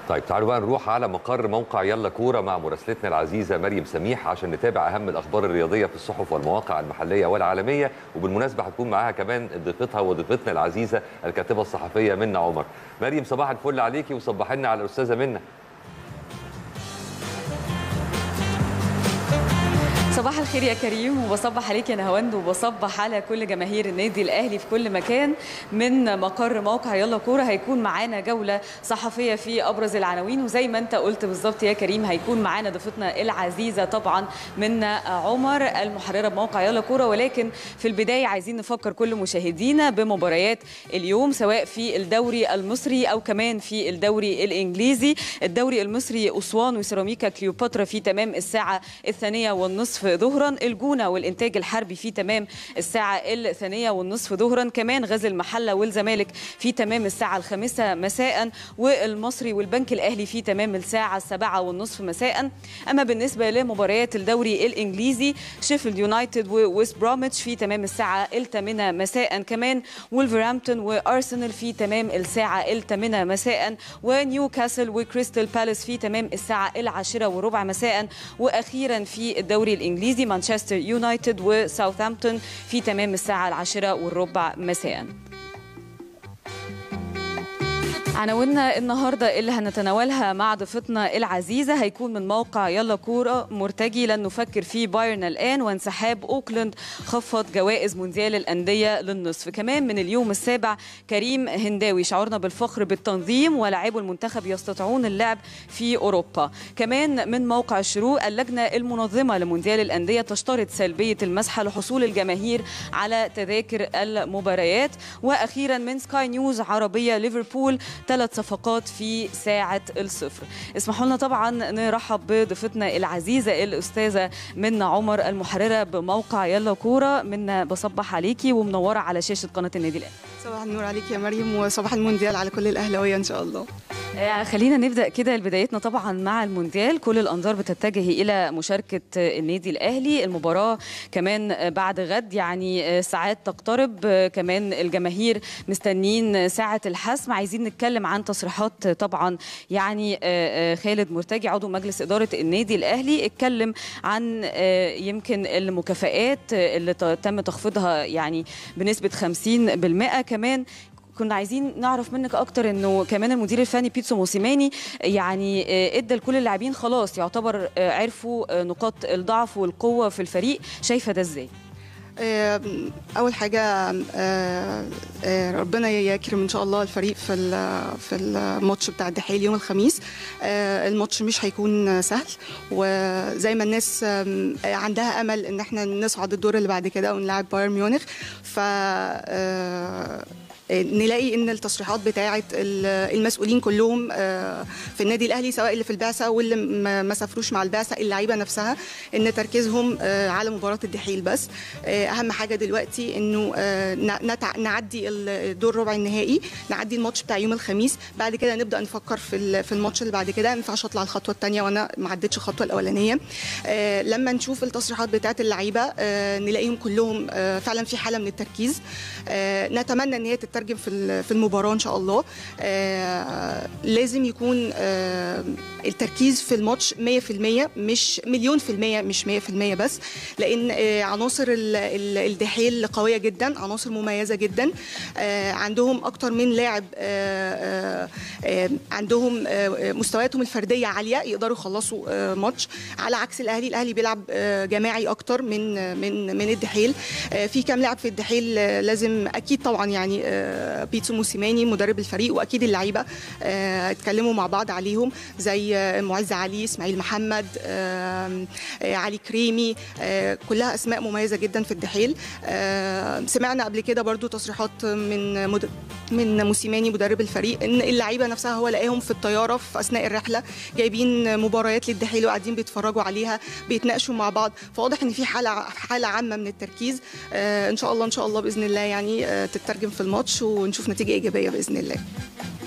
طيب تعالوا بقى نروح على مقر موقع يلا كوره مع مراسلتنا العزيزه مريم سميح عشان نتابع اهم الاخبار الرياضيه في الصحف والمواقع المحليه والعالميه وبالمناسبه هتكون معاها كمان ضيفتها وضيفتنا العزيزه الكاتبه الصحفيه منى عمر. مريم صباح الفل عليكي وصباح لنا على الاستاذه منى. صباح الخير يا كريم وبصبح عليك يا نهاوند وبصبح على كل جماهير النادي الاهلي في كل مكان من مقر موقع يلا كوره هيكون معانا جوله صحفيه في ابرز العناوين وزي ما انت قلت بالظبط يا كريم هيكون معانا ضيفتنا العزيزه طبعا من عمر المحرره بموقع يلا كوره ولكن في البدايه عايزين نفكر كل مشاهدينا بمباريات اليوم سواء في الدوري المصري او كمان في الدوري الانجليزي الدوري المصري اسوان وسيراميكا كليوباترا في تمام الساعه الثانيه والنصف ظهرا الجونه والانتاج الحربي في تمام الساعه الثانيه والنصف ظهرا كمان غزل المحله والزمالك في تمام الساعه الخامسه مساء والمصري والبنك الاهلي في تمام الساعه السابعه والنصف مساء اما بالنسبه لمباريات الدوري الانجليزي شيفيلد يونايتد وويست بروميتش في تمام الساعه الثامنه مساء كمان وولفرهامبتون وارسنال في تمام الساعه الثامنه مساء ونيوكاسل وكريستال بالاس في تمام الساعه العاشره وربع مساء واخيرا في الدوري الانجليزي الانجليزي مانشستر يونايتد وساوثهامبتون في تمام الساعه العاشره والربع مساء عناويننا النهارده اللي هنتناولها مع ضيفتنا العزيزه هيكون من موقع يلا كوره مرتجي لن نفكر في بايرن الان وانسحاب اوكلاند خفض جوائز مونديال الانديه للنصف كمان من اليوم السابع كريم هنداوي شعرنا بالفخر بالتنظيم ولاعبو المنتخب يستطيعون اللعب في اوروبا كمان من موقع الشروق اللجنه المنظمه لمونديال الانديه تشترط سلبيه المسحه لحصول الجماهير على تذاكر المباريات واخيرا من سكاي نيوز عربيه ليفربول ثلاث صفقات في ساعة الصفر اسمحوا لنا طبعا نرحب بضيفتنا العزيزة الأستاذة منى عمر المحررة بموقع يلا كورة منى بصبح عليكي ومنورة على شاشة قناة النادي الأهلي صباح النور عليك يا مريم وصباح المونديال على كل الأهلاوية إن شاء الله خلينا نبدا كده بدايتنا طبعا مع المونديال كل الانظار بتتجه الى مشاركه النادي الاهلي المباراه كمان بعد غد يعني ساعات تقترب كمان الجماهير مستنين ساعه الحسم عايزين نتكلم عن تصريحات طبعا يعني خالد مرتجي عضو مجلس اداره النادي الاهلي اتكلم عن يمكن المكافئات اللي تم تخفيضها يعني بنسبه 50% كمان كنا عايزين نعرف منك اكتر انه كمان المدير الفني بيتسو موسيماني يعني ادى لكل اللاعبين خلاص يعتبر عرفوا نقاط الضعف والقوه في الفريق شايفه ده ازاي اول حاجه ربنا يكرم ان شاء الله الفريق في في الماتش بتاع الدحيل يوم الخميس الماتش مش هيكون سهل وزي ما الناس عندها امل ان احنا نصعد الدور اللي بعد كده ونلعب بايرن ميونخ ف نلاقي ان التصريحات بتاعه المسؤولين كلهم في النادي الاهلي سواء اللي في البعثه واللي ما سافروش مع البعثه اللعيبه نفسها ان تركيزهم على مباراه الدحيل بس اهم حاجه دلوقتي انه نعدي الدور ربع النهائي نعدي الماتش بتاع يوم الخميس بعد كده نبدا نفكر في في الماتش اللي بعد كده ما ينفعش اطلع الخطوه الثانيه وانا ما عدتش الخطوه الاولانيه لما نشوف التصريحات بتاعه اللعيبه نلاقيهم كلهم فعلا في حاله من التركيز نتمنى ان هي تترجم في في المباراه ان شاء الله آه لازم يكون آه التركيز في الماتش 100% مش مليون في المية مش 100% بس لان آه عناصر الدحيل قويه جدا عناصر مميزه جدا آه عندهم اكتر من لاعب آه آه عندهم آه مستوياتهم الفرديه عاليه يقدروا يخلصوا آه ماتش على عكس الاهلي الاهلي بيلعب آه جماعي اكتر من من من الدحيل آه في كام لاعب في الدحيل آه لازم اكيد طبعا يعني آه بيتسو موسيماني مدرب الفريق واكيد اللعيبه اتكلموا مع بعض عليهم زي معز علي اسماعيل محمد علي كريمي كلها اسماء مميزه جدا في الدحيل سمعنا قبل كده برضو تصريحات من مد... من موسيماني مدرب الفريق ان اللعيبه نفسها هو لقاهم في الطياره في اثناء الرحله جايبين مباريات للدحيل وقاعدين بيتفرجوا عليها بيتناقشوا مع بعض فواضح ان في حاله حاله عامه من التركيز ان شاء الله ان شاء الله باذن الله يعني تترجم في الماتش ونشوف نتيجه ايجابيه باذن الله